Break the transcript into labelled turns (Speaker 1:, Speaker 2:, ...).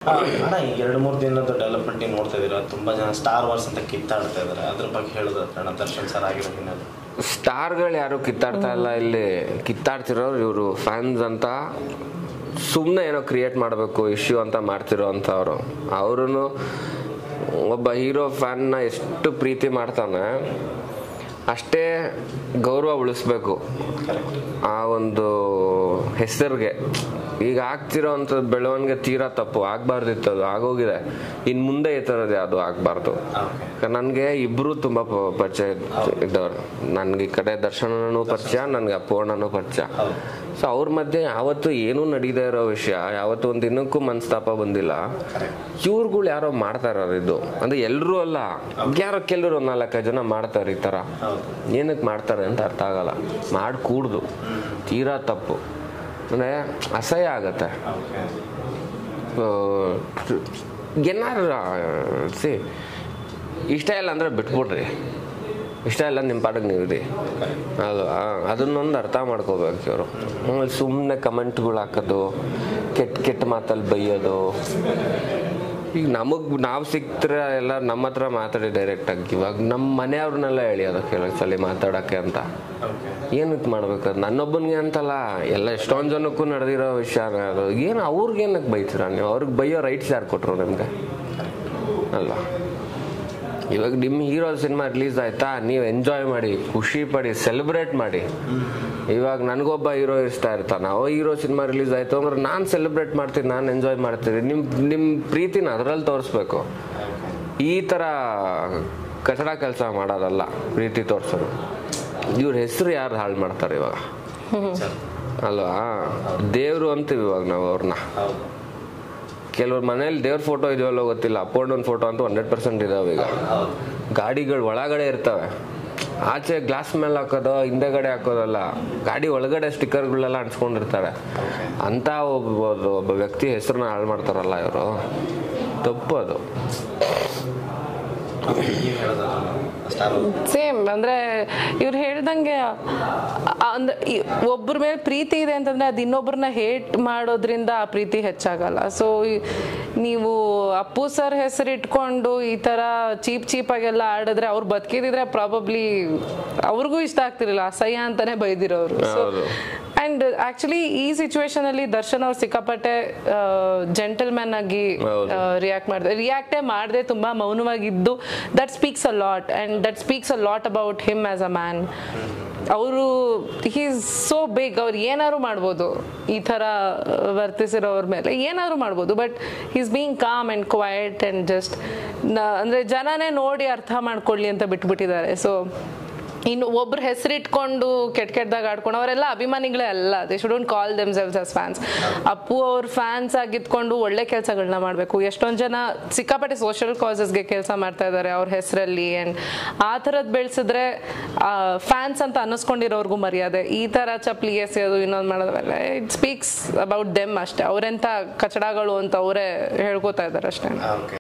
Speaker 1: ಅಣ್ಣ ಈ ಎರಡು ಮೂರು ದಿನದ ಡೆವಲಪ್ಮೆಂಟ್ ನೀವು ನೋಡ್ತಾ ಇದ್ದೀರಾ ತುಂಬ ಜನ ಸ್ಟಾರ್ ವಾರ್ಸ್ ಅಂತ ಕಿತ್ತಾಡ್ತಾ ಇದ್ದಾರೆ ಅದ್ರ ಬಗ್ಗೆ ಹೇಳೋದು ಅಣ್ಣ ದರ್ಶನ್ ಸರ್ ಆಗಿರೋ ಹಿನ್ನೆಲೆ
Speaker 2: ಸ್ಟಾರ್ಗಳು ಯಾರು ಕಿತ್ತಾಡ್ತಾ ಇಲ್ಲ ಇಲ್ಲಿ ಕಿತ್ತಾಡ್ತಿರೋರು ಇವರು ಫ್ಯಾನ್ಸ್ ಅಂತ ಸುಮ್ಮನೆ ಏನೋ ಕ್ರಿಯೇಟ್ ಮಾಡಬೇಕು ಇಶ್ಯೂ ಅಂತ ಮಾಡ್ತಿರೋ ಅಂಥವ್ರು ಅವರು ಒಬ್ಬ ಹೀರೋ ಫ್ಯಾನ್ನ ಎಷ್ಟು ಪ್ರೀತಿ ಮಾಡ್ತಾನೆ ಅಷ್ಟೇ ಗೌರವ ಉಳಿಸ್ಬೇಕು ಆ ಒಂದು ಹೆಸರಿಗೆ ಈಗ ಆಗ್ತಿರೋ ಅಂಥದ್ದು ಬೆಳವಣಿಗೆ ತೀರಾ ತಪ್ಪು ಆಗ್ಬಾರ್ದಿತ್ತು ಅದು ಆಗೋಗಿದೆ ಇನ್ನು ಮುಂದೆ ಈ ಥರದ್ದು ಯಾವುದು ಆಗಬಾರ್ದು ನನಗೆ ಇಬ್ರು ತುಂಬಾ ಪ- ಪರಿಚಯ ಇದ್ದವ್ರು ನನ್ಗೆ ಈ ಕಡೆ ದರ್ಶನನೂ ಪರಿಚಯ ನನ್ಗೆ ಅಪೂರ್ಣನೂ ಪರಿಚಯ ಸೊ ಅವ್ರ ಮಧ್ಯೆ ಯಾವತ್ತು ಏನೂ ನಡೀದೇ ಇರೋ ವಿಷಯ ಯಾವತ್ತು ಒಂದು ದಿನಕ್ಕೂ ಮನಸ್ತಾಪ ಬಂದಿಲ್ಲ ಇವ್ರುಗಳು ಯಾರೋ ಮಾಡ್ತಾ ಇರೋದು ಇದು ಅಂದ್ರೆ ಎಲ್ರೂ ಅಲ್ಲ ಯಾರೋ ಕೆಲವರು ಒಂದು ನಾಲ್ಕೈದು ಜನ ಮಾಡ್ತಾರೆ ಈ ಥರ ಏನಕ್ಕೆ ಮಾಡ್ತಾರೆ ಅಂತ ಅರ್ಥ ಆಗಲ್ಲ ಮಾಡಿ ಕೂಡ್ದು ತೀರಾ ತಪ್ಪು ಅಂದರೆ ಅಸಹ್ಯ ಆಗತ್ತೆ ಏನಾರು ಸಿ ಇಷ್ಟ ಇಲ್ಲ ಅಂದರೆ ಬಿಟ್ಬಿಡ್ರಿ ಇಷ್ಟ ಇಲ್ಲ ನಿಮ್ಮ ಪಾಠಕ್ಕೆ ನೀವು ಇರಿ ಅಲ್ವಾ ಅದನ್ನೊಂದು ಅರ್ಥ ಮಾಡ್ಕೋಬೇಕು ಇವರು ಸುಮ್ಮನೆ ಕಮೆಂಟ್ಗಳು ಹಾಕೋದು ಕೆಟ್ಟ ಕೆಟ್ಟ ಮಾತಲ್ಲಿ ಬೈಯೋದು ಈಗ ನಮಗೆ ನಾವು ಸಿಕ್ತರೆ ಎಲ್ಲ ನಮ್ಮ ಹತ್ರ ಮಾತಾಡಿ ಡೈರೆಕ್ಟಾಗಿ ಇವಾಗ ನಮ್ಮ ಮನೆಯವ್ರನ್ನೆಲ್ಲ ಹೇಳಿ ಅದಕ್ಕೆ ಕೆಲವು ಸಲ ಮಾತಾಡೋಕ್ಕೆ ಅಂತ ಏನಕ್ಕೆ ಮಾಡ್ಬೇಕು ಅದು ನನ್ನೊಬ್ಬನಿಗೆ ಅಂತಲ್ಲ ಎಲ್ಲ ಎಷ್ಟೊಂದು ಜನಕ್ಕೂ ನಡೆದಿರೋ ವಿಷಯ ಅದು ಏನು ಅವ್ರಿಗೆ ಏನಕ್ಕೆ ಬೈತೀರಾ ನೀವು ಅವ್ರಿಗೆ ಬೈಯೋ ರೈಟ್ಸ್ ಯಾರು ಕೊಟ್ಟರು ನಿಮಗೆ ಅಲ್ವಾ ಇವಾಗ ನಿಮ್ಮ ಹೀರೋ ಸಿನಿಮಾ ರಿಲೀಸ್ ಆಯ್ತಾ ನೀವು ಎಂಜಾಯ್ ಮಾಡಿ ಖುಷಿ ಪಡಿ ಸೆಲೆಬ್ರೇಟ್ ಮಾಡಿ ಇವಾಗ ನನಗೊಬ್ಬ ಹೀರೋ ಇಷ್ಟ ಇರ್ತಾನೆ ಅವ ಹೀರೋ ಸಿನಿಮಾ ರಿಲೀಸ್ ಆಯ್ತು ಅಂದ್ರೆ ನಾನು ಸೆಲೆಬ್ರೇಟ್ ಮಾಡ್ತೀನಿ ನಾನು ಎಂಜಾಯ್ ಮಾಡ್ತೀನಿ ನಿಮ್ಮ ನಿಮ್ಮ ಪ್ರೀತಿನ ಅದರಲ್ಲಿ ತೋರಿಸ್ಬೇಕು ಈ ಥರ ಕಚಡ ಕೆಲಸ ಮಾಡೋದಲ್ಲ ಪ್ರೀತಿ ತೋರಿಸೋದು ಇವ್ರ ಹೆಸರು ಯಾರು ಹಾಳು ಮಾಡ್ತಾರೆ ಇವಾಗ ಅಲ್ವಾ ದೇವರು ಅಂತೀವಿ ಇವಾಗ ನಾವು ಅವ್ರನ್ನ ಕೆಲವ್ರ ಮನೇಲಿ ದೇವ್ರ ಫೋಟೋ ಇದೆಯಲ್ಲೋ ಗೊತ್ತಿಲ್ಲ ಅಪೋರ್ಣನ್ ಫೋಟೋ ಅಂತೂ ಹಂಡ್ರೆಡ್ ಪರ್ಸೆಂಟ್ ಇದಾವೆ ಈಗ ಗಾಡಿಗಳು ಒಳಗಡೆ ಇರ್ತವೆ ಆಚೆ ಗ್ಲಾಸ್ ಮೇಲೆ ಹಾಕೋದು ಹಿಂದೆಗಡೆ ಹಾಕೋದಲ್ಲ ಗಾಡಿ ಒಳಗಡೆ ಸ್ಟಿಕ್ಕರ್ಗಳೆಲ್ಲ ಅಂಟ್ಸ್ಕೊಂಡಿರ್ತಾರೆ ಅಂತ ಒಬ್ಬ ಒಬ್ಬ ವ್ಯಕ್ತಿ ಹೆಸರನ್ನ ಹಾಳು ಮಾಡ್ತಾರಲ್ಲ ಇವರು ತಪ್ಪು ಅದು
Speaker 1: ನೀವು ಹೇಳೋದು ಸ್ಟಾರ್
Speaker 3: ಸೇಮ್ ಅಂದ್ರೆ ಇವ್ರು ಹೇಳ್ದಂಗೆ ಆ- ಅಂದ್ರೆ ಈ ಒಬ್ಬರ ಮೇಲೆ ಪ್ರೀತಿ ಇದೆ ಅಂತಂದ್ರೆ ಅದು ಇನ್ನೊಬ್ಬರನ್ನ ಹೇಟ್ ಮಾಡೋದ್ರಿಂದ ಆ ಪ್ರೀತಿ ಹೆಚ್ಚಾಗಲ್ಲ ಸೊ ನೀವು ಅಪ್ಪು ಸರ್ ಹೆಸರು ಇಟ್ಕೊಂಡು ಈ ತರ ಚೀಪ್ ಚೀಪ್ ಆಗೆಲ್ಲ ಆಡಿದ್ರೆ ಅವ್ರು ಬದುಕಿದಿದ್ರೆ ಪ್ರಾಬಬ್ಲಿ ಅವ್ರಿಗೂ ಇಷ್ಟ ಆಗ್ತಿರ್ಲಿಲ್ಲ ಅಸಹ್ಯ ಅಂತಾನೆ ಬೈದಿರೋರು ಸೊ
Speaker 2: ಹೌದು.
Speaker 3: ಅಂಡ್ ಆಕ್ಚುಲಿ ಈ ಸಿಚುವೇಶನ್ ಅಲ್ಲಿ ದರ್ಶನ್ ಅವ್ರು ಸಿಕ್ಕಾಪಟ್ಟೆ ಜೆಂಟಲ್ಮ್ಯಾನ್ ಆಗಿ
Speaker 2: ಹೌದು.
Speaker 3: ರಿಯಾಕ್ಟ್ ಮಾಡಿದೆ ರಿಯಾಕ್ಟೇ ಮಾಡದೆ ತುಂಬಾ ಮೌನವಾಗಿದ್ದು that speaks a lot and that speaks a lot about him as a man ಅವರು ಈಸ್ ಸೋ ಬಿಗ್ ಅವ್ರು ಏನಾದ್ರು ಮಾಡ್ಬೋದು ಈ ಥರ ವರ್ತಿಸಿರೋವ್ರ ಮೇಲೆ ಏನಾದ್ರು ಮಾಡ್ಬೋದು but is being calm and quiet and just ಅಂದರೆ ಜನನೇ ನೋಡಿ ಅರ್ಥ ಮಾಡ್ಕೊಳ್ಳಿ ಅಂತ ಬಿಟ್ಬಿಟ್ಟಿದ್ದಾರೆ ಸೊ ಇನ್ನು ಒಬ್ರ ಹೆಸರಿಟ್ಕೊಂಡು ಕೆಟ್ಟ ಕೆಟ್ಟದಾಗ ಆಡ್ಕೊಂಡು ಅವರೆಲ್ಲ ಅಭಿಮಾನಿಗಳೇ ಅಲ್ಲ they shouldn't call themselves as fans Appu ಅವ್ರ ಫ್ಯಾನ್ಸ್ ಆಗಿದ್ಕೊಂಡು ಒಳ್ಳೆ ಕೆಲಸಗಳನ್ನ ಮಾಡಬೇಕು ಎಷ್ಟೊಂದು ಜನ ಸಿಕ್ಕಾಪಟ್ಟೆ ಸೋಷಿಯಲ್ ಕಾಸಸ್ಗೆ ಕೆಲಸ ಮಾಡ್ತಾ ಇದ್ದಾರೆ ಅವ್ರ ಹೆಸರಲ್ಲಿ ಆ್ಯಂಡ್ ಆ ಥರದ್ದು ಬೆಳೆಸಿದ್ರೆ ಫ್ಯಾನ್ಸ್ ಅಂತ ಅನ್ನಿಸ್ಕೊಂಡಿರೋರ್ಗೂ ಮರ್ಯಾದೆ ಈ ಥರ ಚಪ್ಪಲಿ ಎಸೆಯೋದು ಇನ್ನೊಂದು ಮಾಡೋದವೆಲ್ಲ ಇಟ್ ಸ್ಪೀಕ್ಸ್ ಅಬೌಟ್ ದೆಮ್ ಅಷ್ಟೇ ಅವರೆಂಥ ಕಚಡಗಳು ಅಂತ ಅವರೇ ಹೇಳ್ಕೊತಾ ಇದ್ದಾರೆ ಅಷ್ಟೇ
Speaker 1: ಓಕೆ